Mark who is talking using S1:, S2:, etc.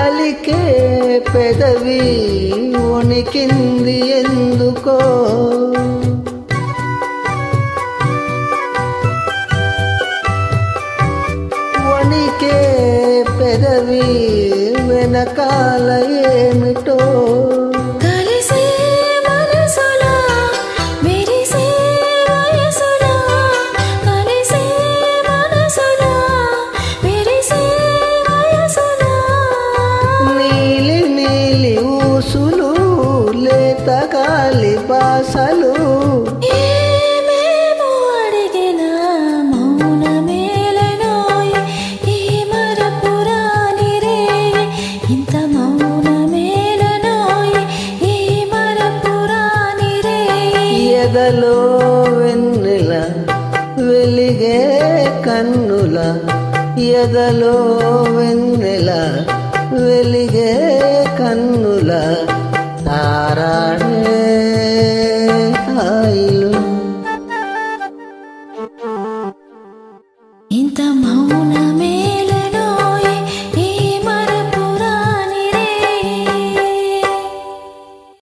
S1: పలికే పెదవి వణికింది ఎందుకో వణికే పెదవి వెనకాల ఏమిటో
S2: కలిసే మనసులా విరిసే వయసులా కలిసే మనసులా విరిసే వయసులా
S1: నీలి నీలి ఊసులు లేత గాలి బాసలు
S2: ఏమేమో అడిగినా మౌనమేలనోయ్ ఈ మరపురాని రే ఇంత మౌనమేలనోయ్ ఈ మరపురాని రే
S1: ఎదలో వెన్నెల వెలిగే కన్నుల ఎదలో వెన్నెల వెలిగే కన్నుల తారాడే హాయి